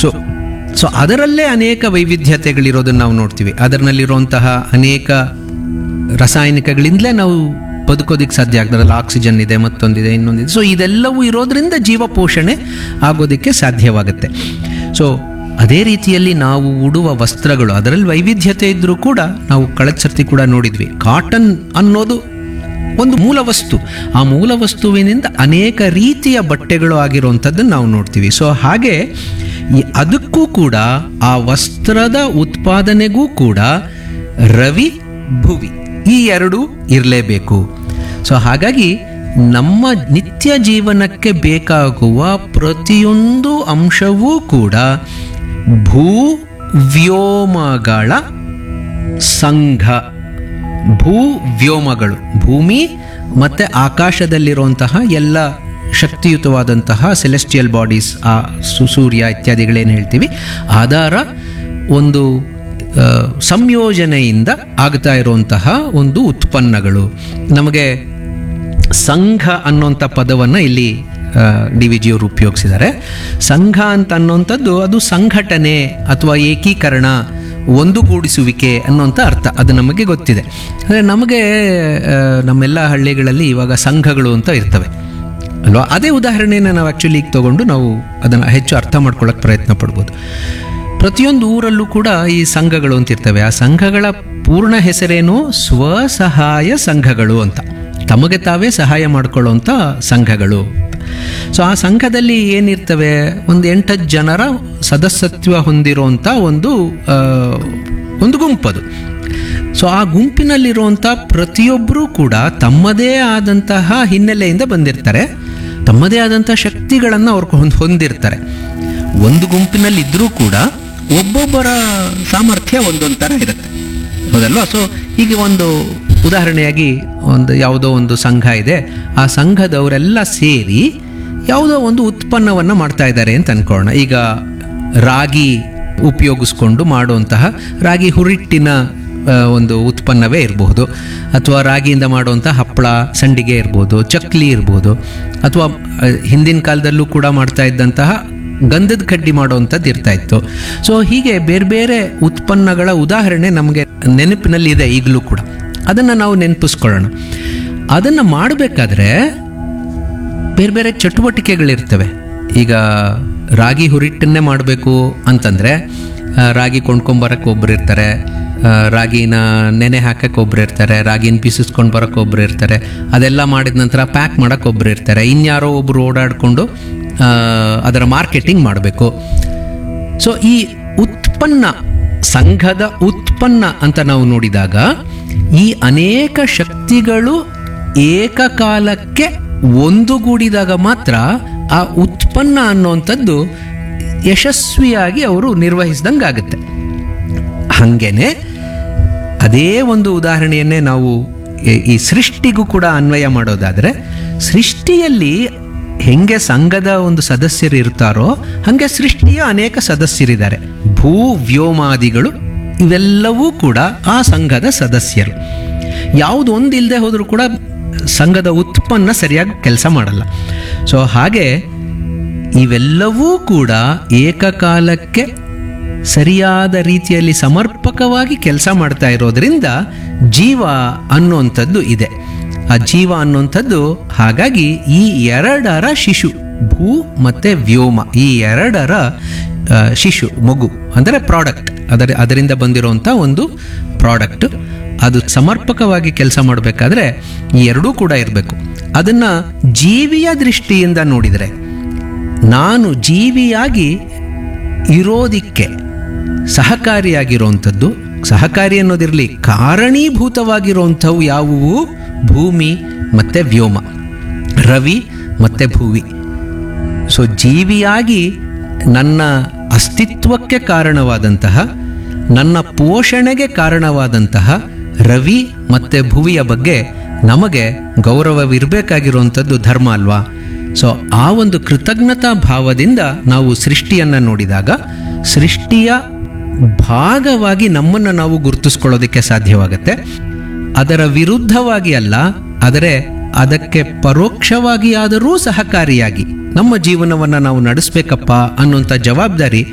so so ಅದರಲ್ಲೇ ಅನೇಕ ವೈವಿಧ್ಯತೆಗಳಿರೋದನ್ನು ನಾವು ನೋಡ್ತೀವಿ ಅದರಲ್ಲಿರುವಂತಹ ಅನೇಕ ರಾಸಾಯನಿಕಗಳಿಂದಲೇ ನಾವು ಬದುಕೋದಿಕ್ಕೆ ಸಾಧ್ಯ ಆಗ್ತದೆ ಅದ್ರಲ್ಲಿ ಆಕ್ಸಿಜನ್ ಇದೆ ಮತ್ತೊಂದಿದೆ ಇನ್ನೊಂದಿದೆ ಸೊ ಇದೆಲ್ಲವೂ ಇರೋದ್ರಿಂದ ಜೀವ ಪೋಷಣೆ ಆಗೋದಕ್ಕೆ ಸಾಧ್ಯವಾಗುತ್ತೆ ಸೊ ಅದೇ ರೀತಿಯಲ್ಲಿ ನಾವು ಉಡುವ ವಸ್ತ್ರಗಳು ಅದರಲ್ಲಿ ವೈವಿಧ್ಯತೆ ಇದ್ದರೂ ಕೂಡ ನಾವು ಕಳೆದ ಸರ್ತಿ ಕೂಡ ನೋಡಿದ್ವಿ ಕಾಟನ್ ಅನ್ನೋದು ಒಂದು ಮೂಲ ವಸ್ತು ಆ ಮೂಲ ವಸ್ತುವಿನಿಂದ ಅನೇಕ ರೀತಿಯ ಬಟ್ಟೆಗಳು ಆಗಿರುವಂಥದ್ದನ್ನು ನಾವು ನೋಡ್ತೀವಿ ಸೊ ಹಾಗೆ ಈ ಅದಕ್ಕೂ ಕೂಡ ಆ ವಸ್ತ್ರದ ಉತ್ಪಾದನೆಗೂ ಕೂಡ ರವಿ ಭುವಿ ಈ ಎರಡು ಇರಲೇಬೇಕು ಸೊ ಹಾಗಾಗಿ ನಮ್ಮ ನಿತ್ಯ ಜೀವನಕ್ಕೆ ಬೇಕಾಗುವ ಪ್ರತಿಯೊಂದು ಅಂಶವೂ ಕೂಡ ಭೂ ವ್ಯೋಮಗಳ ಸಂಘ ಭೂ ವ್ಯೋಮಗಳು ಭೂಮಿ ಮತ್ತು ಆಕಾಶದಲ್ಲಿರುವಂತಹ ಎಲ್ಲ ಶಕ್ತಿಯುತವಾದಂತಹ ಸೆಲೆಸ್ಟಿಯಲ್ ಬಾಡೀಸ್ ಆ ಸು- ಸೂರ್ಯ ಇತ್ಯಾದಿಗಳೇನು ಹೇಳ್ತೀವಿ ಅದರ ಒಂದು ಆ, ಸಂಯೋಜನೆಯಿಂದ ಆಗ್ತಾ ಇರುವಂತಹ ಒಂದು ಉತ್ಪನ್ನಗಳು ನಮಗೆ ಸಂಘ ಅನ್ನೋಂಥ ಪದವನ್ನು ಇಲ್ಲಿ ಡಿ ವಿ ಜಿಯವರು ಉಪಯೋಗಿಸಿದ್ದಾರೆ ಸಂಘ ಅಂತ ಅನ್ನೋಂಥದ್ದು ಅದು ಸಂಘಟನೆ ಅಥವಾ ಏಕೀಕರಣ ಒಂದುಗೂಡಿಸುವಿಕೆ ಅನ್ನೋಂಥ ಅರ್ಥ ಅದು ನಮಗೆ ಗೊತ್ತಿದೆ ಅಂದರೆ ನಮಗೆ ಆ, ನಮ್ಮೆಲ್ಲ ಹಳ್ಳಿಗಳಲ್ಲಿ ಇವಾಗ ಸಂಘಗಳು ಅಂತ ಇರ್ತವೆ ಅಲ್ವಾ ಅದೇ ಉದಾಹರಣೆಯನ್ನು ನಾವು ಆ್ಯಕ್ಚುಲಿ ಈಗ ತಗೊಂಡು ನಾವು ಅದನ್ನು ಹೆಚ್ಚು ಅರ್ಥ ಮಾಡ್ಕೊಳ್ಳೋಕೆ ಪ್ರಯತ್ನ ಪಡ್ಬೋದು ಪ್ರತಿಯೊಂದು ಊರಲ್ಲೂ ಕೂಡ ಈ ಸಂಘಗಳು ಅಂತ ಇರ್ತವೆ ಆ ಸಂಘಗಳ ಪೂರ್ಣ ಹೆಸರೇನು ಸ್ವಸಹಾಯ ಸಂಘಗಳು ಅಂತ ತಮಗೆ ತಾವೇ ಸಹಾಯ ಮಾಡ್ಕೊಳ್ಳೋಂಥ ಸಂಘಗಳು ಸೊ ಆ ಸಂಘದಲ್ಲಿ ಏನಿರ್ತವೆ ಒಂದು ಎಂಟತ್ತು ಜನರ ಸದಸ್ಯತ್ವ ಹೊಂದಿರುವಂಥ ಒಂದು ಆ, ಒಂದು ಗುಂಪದು ಸೊ ಆ ಗುಂಪಿನಲ್ಲಿರುವಂಥ ಪ್ರತಿಯೊಬ್ಬರೂ ಕೂಡ ತಮ್ಮದೇ ಆದಂತಹ ಹಿನ್ನೆಲೆಯಿಂದ ಬಂದಿರ್ತಾರೆ ತಮ್ಮದೇ ಆದಂಥ ಶಕ್ತಿಗಳನ್ನು ಅವ್ರು ಹೊಂದ್- ಹೊಂದಿರ್ತಾರೆ ಒಂದು ಗುಂಪಿನಲ್ಲಿ ಇದ್ರೂ ಕೂಡ ಒಬ್ಬೊಬ್ಬರ ಸಾಮರ್ಥ್ಯ ಒಂದೊಂದು ಥರ ಇರುತ್ತೆ ಹೌದಲ್ವಾ ಸೊ ಈಗ ಒಂದು ಉದಾಹರಣೆಯಾಗಿ ಒಂದು ಯಾವುದೋ ಒಂದು ಸಂಘ ಇದೆ ಆ ಸಂಘದವರೆಲ್ಲ ಸೇರಿ ಯಾವುದೋ ಒಂದು ಉತ್ಪನ್ನವನ್ನು ಮಾಡ್ತಾ ಇದ್ದಾರೆ ಅಂತ ಅನ್ಕೊಳ್ಳೋಣ ಈಗ ರಾಗಿ ಉಪಯೋಗಿಸ್ಕೊಂಡು ಮಾಡುವಂತಹ ರಾಗಿ ಹುರಿಟ್ಟಿನ ಆ, ಒಂದು ಉತ್ಪನ್ನವೇ ಇರಬಹುದು ಅಥವಾ ರಾಗಿಯಿಂದ ಮಾಡುವಂಥ ಹಪ್ಪಳ ಸಂಡಿಗೆ ಇರ್ಬೋದು ಚಕ್ಲಿ ಇರ್ಬೋದು ಅಥವಾ ಆ, ಹಿಂದಿನ ಕಾಲದಲ್ಲೂ ಕೂಡ ಮಾಡ್ತಾ ಇದ್ದಂತಹ ಗಂಧದ ಕಡ್ಡಿ ಮಾಡುವಂಥದ್ದು ಇರ್ತಾ ಇತ್ತು ಸೊ ಹೀಗೆ ಬೇರೆ ಬೇರೆ ಉತ್ಪನ್ನಗಳ ಉದಾಹರಣೆ ನಮಗೆ ನೆನಪಿನಲ್ಲಿ ಇದೆ ಈಗಲೂ ಕೂಡ ಅದನ್ನು ನಾವು ನೆನಪಿಸ್ಕೊಳ್ಳೋಣ ಅದನ್ನು ಮಾಡಬೇಕಾದ್ರೆ ಬೇರೆ ಬೇರೆ ಚಟುವಟಿಕೆಗಳಿರ್ತವೆ ಈಗ ರಾಗಿ ಹುರಿಟ್ಟನ್ನೇ ಮಾಡಬೇಕು ಅಂತಂದರೆ ರಾಗಿ ಕೊಂಡ್ಕೊಂಬರಕ್ಕೆ ಒಬ್ರು ಇರ್ತಾರೆ ಆ, ರಾಗಿನ ನೆನೆ ಹಾಕಕ್ಕೆ ಒಬ್ರು ಇರ್ತಾರೆ ರಾಗಿನ ಬೀಸಿಸ್ಕೊಂಡು ಬರೋಕ್ಕೆ ಒಬ್ರು ಇರ್ತಾರೆ ಅದೆಲ್ಲ ಮಾಡಿದ ನಂತರ ಪ್ಯಾಕ್ ಮಾಡೋಕ್ಕೆ ಒಬ್ರು ಇರ್ತಾರೆ ಇನ್ಯಾರೋ ಒಬ್ರು ಓಡಾಡಿಕೊಂಡು ಅದರ ಮಾರ್ಕೆಟಿಂಗ್ ಮಾಡಬೇಕು ಸೊ ಈ ಉತ್ಪನ್ನ ಸಂಘದ ಉತ್ಪನ್ನ ಅಂತ ನಾವು ನೋಡಿದಾಗ ಈ ಅನೇಕ ಶಕ್ತಿಗಳು ಏಕಕಾಲಕ್ಕೆ ಒಂದುಗೂಡಿದಾಗ ಮಾತ್ರ ಆ ಉತ್ಪನ್ನ ಅನ್ನುವಂಥದ್ದು ಯಶಸ್ವಿಯಾಗಿ ಅವರು ನಿರ್ವಹಿಸ್ದಂಗಾಗುತ್ತೆ ಹಾಗೇನೆ ಅದೇ ಒಂದು ಉದಾಹರಣೆಯನ್ನೇ ನಾವು ಈ- ಈ ಸೃಷ್ಟಿಗೂ ಕೂಡ ಅನ್ವಯ ಮಾಡೋದಾದರೆ ಸೃಷ್ಟಿಯಲ್ಲಿ ಹೆಂಗೆ ಸಂಘದ ಒಂದು ಸದಸ್ಯರು ಇರ್ತಾರೋ ಹಾಗೆ ಸೃಷ್ಟಿಯ ಅನೇಕ ಸದಸ್ಯರಿದ್ದಾರೆ ಭೂ ವ್ಯೋಮಾದಿಗಳು ಇವೆಲ್ಲವೂ ಕೂಡ ಆ ಸಂಘದ ಸದಸ್ಯರು ಯಾವುದು ಒಂದು ಇಲ್ಲದೆ ಹೋದರೂ ಕೂಡ ಸಂಘದ ಉತ್ಪನ್ನ ಸರಿಯಾಗಿ ಕೆಲಸ ಮಾಡಲ್ಲ ಸೊ ಹಾಗೆ ಇವೆಲ್ಲವೂ ಕೂಡ ಏಕಕಾಲಕ್ಕೆ ಸರಿಯಾದ ರೀತಿಯಲ್ಲಿ ಸಮರ್ಪಕವಾಗಿ ಕೆಲಸ ಮಾಡ್ತಾ ಇರೋದ್ರಿಂದ ಜೀವ ಅನ್ನುವಂಥದ್ದು ಇದೆ ಆ ಜೀವ ಅನ್ನುವಂಥದ್ದು ಹಾಗಾಗಿ ಈ ಎರಡರ ಶಿಶು ಭೂ ಮತ್ತು ವ್ಯೋಮ ಈ ಎರಡರ ಆ, ಶಿಶು ಮಗು ಅಂದರೆ ಪ್ರಾಡಕ್ಟ್ ಅದರ ಅದರಿಂದ ಬಂದಿರುವಂಥ ಒಂದು ಪ್ರಾಡಕ್ಟ್ ಅದು ಸಮರ್ಪಕವಾಗಿ ಕೆಲಸ ಮಾಡಬೇಕಾದ್ರೆ ಈ ಎರಡೂ ಕೂಡ ಇರಬೇಕು ಅದನ್ನು ಜೀವಿಯ ದೃಷ್ಟಿಯಿಂದ ನೋಡಿದರೆ ನಾನು ಜೀವಿಯಾಗಿ ಇರೋದಿಕ್ಕೆ ಸಹಕಾರಿಯಾಗಿರುವಂಥದ್ದು ಸಹಕಾರಿ ಅನ್ನೋದಿರಲಿ ಕಾರಣೀಭೂತವಾಗಿರುವಂಥವು ಯಾವುವು ಭೂಮಿ ಮತ್ತು ವ್ಯೋಮ ರವಿ ಮತ್ತು ಭೂವಿ ಸೊ ಜೀವಿಯಾಗಿ ನನ್ನ ಅಸ್ತಿತ್ವಕ್ಕೆ ಕಾರಣವಾದಂತಹ ನನ್ನ ಪೋಷಣೆಗೆ ಕಾರಣವಾದಂತಹ ರವಿ ಮತ್ತು ಭುವಿಯ ಬಗ್ಗೆ ನಮಗೆ ಗೌರವವಿರಬೇಕಾಗಿರುವಂಥದ್ದು ಧರ್ಮ ಅಲ್ವಾ ಸೊ ಆ ಒಂದು ಕೃತಜ್ಞತಾ ಭಾವದಿಂದ ನಾವು ಸೃಷ್ಟಿಯನ್ನು ನೋಡಿದಾಗ ಸೃಷ್ಟಿಯ ಭಾಗವಾಗಿ ನಮ್ಮನ್ನು ನಾವು ಗುರುತಿಸ್ಕೊಳ್ಳೋದಕ್ಕೆ ಸಾಧ್ಯವಾಗುತ್ತೆ ಅದರ ವಿರುದ್ಧವಾಗಿ ಅಲ್ಲ ಆದರೆ ಅದಕ್ಕೆ ಪರೋಕ್ಷವಾಗಿ ಆದರೂ ಸಹಕಾರಿಯಾಗಿ ನಮ್ಮ ಜೀವನವನ್ನು ನಾವು ನಡೆಸಬೇಕಪ್ಪ ಅನ್ನುವಂಥ ಜವಾಬ್ದಾರಿ